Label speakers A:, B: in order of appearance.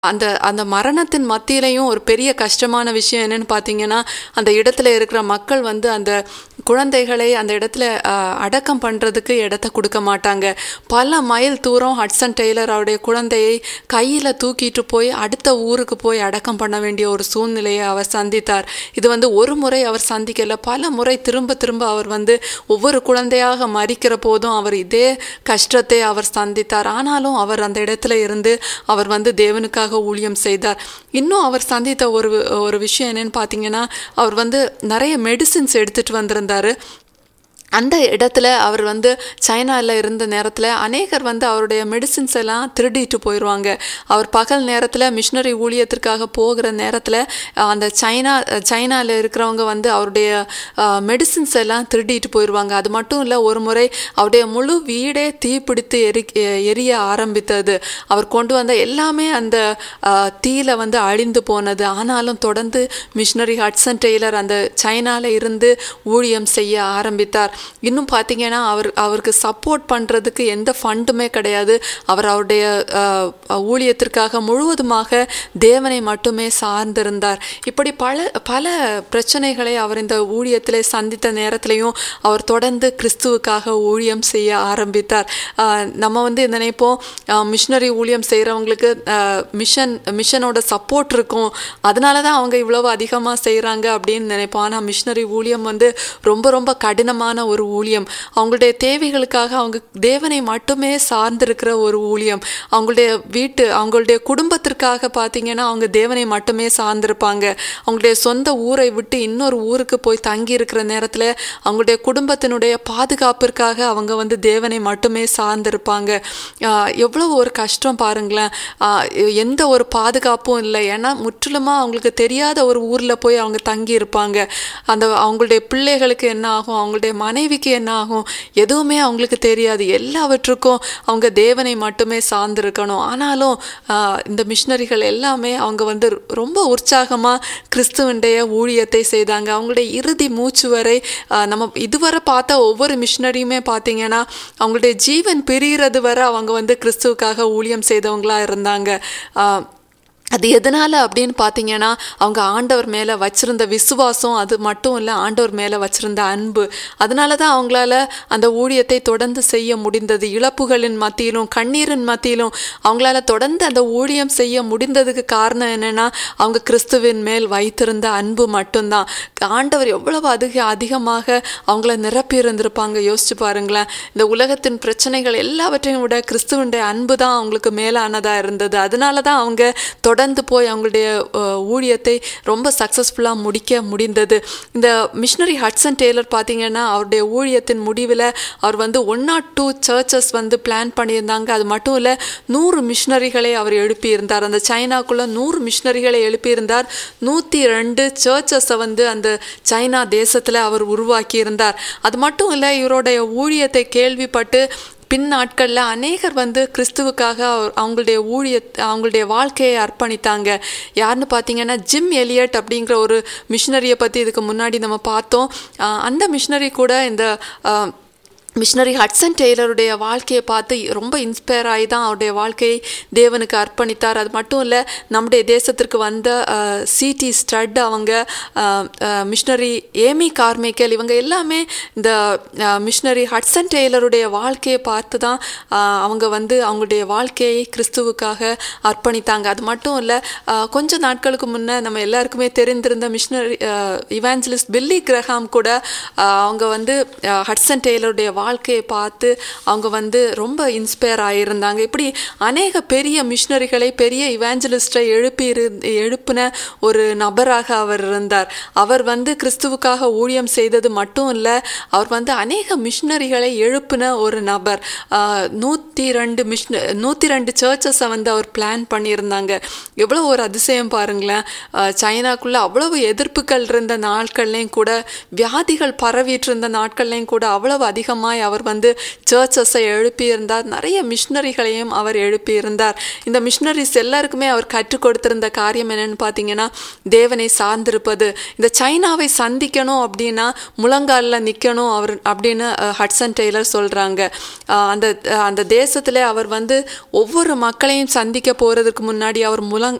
A: அந்த அந்த மரணத்தின் மத்தியிலையும் ஒரு பெரிய கஷ்டமான விஷயம் என்னன்னு பார்த்தீங்கன்னா அந்த இடத்துல இருக்கிற மக்கள் வந்து அந்த குழந்தைகளை அந்த இடத்துல அஹ், அடக்கம் பண்ணுறதுக்கு இடத்த கொடுக்க மாட்டாங்க பல மைல் தூரம் ஹட்சன் டெய்லர் அவருடைய குழந்தையை கையில் தூக்கிட்டு போய் அடுத்த ஊருக்கு போய் அடக்கம் பண்ண வேண்டிய ஒரு சூழ்நிலையை அவர் சந்தித்தார் இது வந்து ஒரு முறை அவர் சந்திக்கல பல முறை திரும்ப திரும்ப அவர் வந்து ஒவ்வொரு குழந்தையாக மறிக்கிற போதும் அவர் இதே கஷ்டத்தை அவர் சந்தித்தார் ஆனாலும் அவர் அந்த இடத்துல இருந்து அவர் வந்து தேவனுக்காக ஊழியம் செய்தார் இன்னும் அவர் சந்தித்த ஒரு ஒரு விஷயம் என்னன்னு பார்த்தீங்கன்னா அவர் வந்து நிறைய மெடிசின்ஸ் எடுத்துட்டு வந்திருந்தாரு அந்த இடத்துல அவர் வந்து சைனாவில் இருந்த நேரத்தில் அநேகர் வந்து அவருடைய மெடிசின்ஸ் எல்லாம் திருடிட்டு போயிடுவாங்க அவர் பகல் நேரத்தில் மிஷினரி ஊழியத்திற்காக போகிற நேரத்தில் அந்த சைனா சைனாவில் இருக்கிறவங்க வந்து அவருடைய மெடிசின்ஸ் எல்லாம் திருடிட்டு போயிடுவாங்க அது மட்டும் இல்லை ஒரு முறை அவருடைய முழு வீடே தீப்பிடித்து எரி எரிய ஆரம்பித்தது அவர் கொண்டு வந்த எல்லாமே அந்த தீயில வந்து அழிந்து போனது ஆனாலும் தொடர்ந்து மிஷினரி ஹட்சன் டெய்லர் அந்த சைனாவில் இருந்து ஊழியம் செய்ய ஆரம்பித்தார் இன்னும் பார்த்தீங்கன்னா அவர் அவருக்கு சப்போர்ட் பண்ணுறதுக்கு எந்த ஃபண்டுமே கிடையாது அவர் அவருடைய அஹ், ஊழியத்திற்காக முழுவதுமாக தேவனை மட்டுமே சார்ந்திருந்தார் இப்படி பல பல பிரச்சனைகளை அவர் இந்த ஊழியத்தில் சந்தித்த நேரத்திலையும் அவர் தொடர்ந்து கிறிஸ்துவுக்காக ஊழியம் செய்ய ஆரம்பித்தார் அஹ், நம்ம வந்து நினைப்போம் மிஷினரி ஊழியம் செய்கிறவங்களுக்கு மிஷன் மிஷனோட சப்போர்ட் இருக்கும் அதனால தான் அவங்க இவ்வளவு அதிகமாக செய்கிறாங்க அப்படின்னு நினைப்போம் ஆனால் மிஷினரி ஊழியம் வந்து ரொம்ப ரொம்ப கடினமான ஒரு ஊழியம் அவங்களுடைய தேவைகளுக்காக அவங்க தேவனை மட்டுமே சார்ந்திருக்கிற ஒரு ஊழியம் அவங்களுடைய வீட்டு அவங்களுடைய குடும்பத்திற்காக பார்த்தீங்கன்னா அவங்க தேவனை மட்டுமே சார்ந்திருப்பாங்க அவங்களுடைய சொந்த ஊரை விட்டு இன்னொரு ஊருக்கு போய் தங்கி இருக்கிற நேரத்தில் அவங்களுடைய குடும்பத்தினுடைய பாதுகாப்பிற்காக அவங்க வந்து தேவனை மட்டுமே சார்ந்திருப்பாங்க ஆஹ் எவ்வளவு ஒரு கஷ்டம் பாருங்களேன் ஆஹ் எந்த ஒரு பாதுகாப்பும் இல்லை ஏன்னா முற்றிலுமாக அவங்களுக்கு தெரியாத ஒரு ஊரில் போய் அவங்க தங்கி இருப்பாங்க அந்த அவங்களுடைய பிள்ளைகளுக்கு என்ன ஆகும் அவங்களுடைய மனைவிக்கு என்ன ஆகும் எதுவுமே அவங்களுக்கு தெரியாது எல்லாவற்றுக்கும் அவங்க தேவனை மட்டுமே சார்ந்திருக்கணும் ஆனாலும் ஆஹ் இந்த மிஷினரிகள் எல்லாமே அவங்க வந்து ரொம்ப உற்சாகமாக கிறிஸ்துவனுடைய ஊழியத்தை செய்தாங்க அவங்களுடைய இறுதி மூச்சு வரை ஆஹ் நம்ம இதுவரை பார்த்த ஒவ்வொரு மிஷினரியுமே பார்த்தீங்கன்னா அவங்களுடைய ஜீவன் பிரிகிறது வரை அவங்க வந்து கிறிஸ்துவுக்காக ஊழியம் செய்தவங்களா இருந்தாங்க ஆஹ் அது எதனால் அப்படின்னு பார்த்தீங்கன்னா அவங்க ஆண்டவர் மேலே வச்சிருந்த விசுவாசம் அது மட்டும் இல்லை ஆண்டவர் மேலே வச்சிருந்த அன்பு அதனால தான் அவங்களால அந்த ஊழியத்தை தொடர்ந்து செய்ய முடிந்தது இழப்புகளின் மத்தியிலும் கண்ணீரின் மத்தியிலும் அவங்களால தொடர்ந்து அந்த ஊழியம் செய்ய முடிந்ததுக்கு காரணம் என்னென்னா அவங்க கிறிஸ்துவின் மேல் வைத்திருந்த அன்பு மட்டும்தான் ஆண்டவர் எவ்வளவு அதிக அதிகமாக அவங்கள நிரப்பி இருந்திருப்பாங்க யோசிச்சு பாருங்களேன் இந்த உலகத்தின் பிரச்சனைகள் எல்லாவற்றையும் விட கிறிஸ்துவனுடைய அன்பு தான் அவங்களுக்கு மேலானதாக இருந்தது அதனால தான் அவங்க தொடர்ந்து போய் அவங்களுடைய அஹ், ஊழியத்தை ரொம்ப சக்ஸஸ்ஃபுல்லாக முடிக்க முடிந்தது இந்த மிஷினரி ஹட்சன் டெய்லர் பார்த்தீங்கன்னா அவருடைய ஊழியத்தின் முடிவில் அவர் வந்து ஒன் நாட் டூ சர்ச்சஸ் வந்து பிளான் பண்ணியிருந்தாங்க அது மட்டும் இல்லை நூறு மிஷினரிகளை அவர் எழுப்பியிருந்தார் அந்த சைனாக்குள்ளே நூறு மிஷினரிகளை எழுப்பியிருந்தார் நூற்றி ரெண்டு சர்ச்சஸை வந்து அந்த சைனா தேசத்தில் அவர் உருவாக்கியிருந்தார் அது மட்டும் இல்லை இவருடைய ஊழியத்தை கேள்விப்பட்டு பின் நாட்களில் அநேகர் வந்து கிறிஸ்துவுக்காக அவர் அவங்களுடைய ஊழிய அவங்களுடைய வாழ்க்கையை அர்ப்பணித்தாங்க யாருன்னு பார்த்தீங்கன்னா ஜிம் எலியட் அப்படிங்கிற ஒரு மிஷினரியை பற்றி இதுக்கு முன்னாடி நம்ம பார்த்தோம் ஆஹ் அந்த மிஷினரி கூட இந்த ஆஹ், மிஷினரி ஹட்சன் டெய்லருடைய வாழ்க்கையை பார்த்து ரொம்ப இன்ஸ்பயர் ஆகி தான் அவருடைய வாழ்க்கையை தேவனுக்கு அர்ப்பணித்தார் அது மட்டும் இல்லை நம்முடைய தேசத்திற்கு வந்த சிடி ஸ்டட் அவங்க மிஷினரி ஏமி கார்மேக்கல் இவங்க எல்லாமே இந்த மிஷினரி ஹட்சன் டெய்லருடைய வாழ்க்கையை பார்த்து தான் ஆஹ், அவங்க வந்து அவங்களுடைய வாழ்க்கையை கிறிஸ்துவுக்காக அர்ப்பணித்தாங்க அது மட்டும் இல்லை கொஞ்ச நாட்களுக்கு முன்னே நம்ம எல்லாருக்குமே தெரிந்திருந்த மிஷினரி இவாஞ்சலிஸ்ட் பில்லி கிரஹாம் கூட ஆஹ், அவங்க வந்து ஆஹ், ஹட்சன் டெய்லருடைய வாழ்க்கையை பார்த்து அவங்க வந்து ரொம்ப இன்ஸ்பயர் ஆகியிருந்தாங்க இப்படி அநேக பெரிய மிஷினரிகளை பெரிய இவாஞ்சலிஸ்டை எழுப்பி இரு எழுப்பின ஒரு நபராக அவர் இருந்தார் அவர் வந்து கிறிஸ்துவுக்காக ஊழியம் செய்தது மட்டும் இல்லை அவர் வந்து அநேக மிஷினரிகளை எழுப்பின ஒரு நபர் ஆஹ், நூற்றி ரெண்டு மிஷின நூற்றி ரெண்டு சர்ச்சஸை வந்து அவர் பிளான் பண்ணியிருந்தாங்க எவ்வளோ ஒரு அதிசயம் பாருங்களேன் ஆஹ், சைனாக்குள்ள அவ்வளவு எதிர்ப்புகள் இருந்த நாட்கள்லையும் கூட வியாதிகள் பரவிட்டு இருந்த நாட்கள்லையும் கூட அவ்வளவு அதிகமாக விதமாய் அவர் வந்து சர்ச்சஸை எழுப்பியிருந்தார் நிறைய மிஷினரிகளையும் அவர் எழுப்பியிருந்தார் இந்த மிஷினரிஸ் எல்லாருக்குமே அவர் கற்றுக் கொடுத்திருந்த காரியம் என்னன்னு பார்த்தீங்கன்னா தேவனை சார்ந்திருப்பது இந்த சைனாவை சந்திக்கணும் அப்படின்னா முழங்காலில் நிற்கணும் அவர் அப்படின்னு அஹ், ஹட்சன் டெய்லர் சொல்கிறாங்க அந்த அஹ், அந்த தேசத்தில் அவர் வந்து ஒவ்வொரு மக்களையும் சந்திக்க போகிறதுக்கு முன்னாடி அவர் முழங்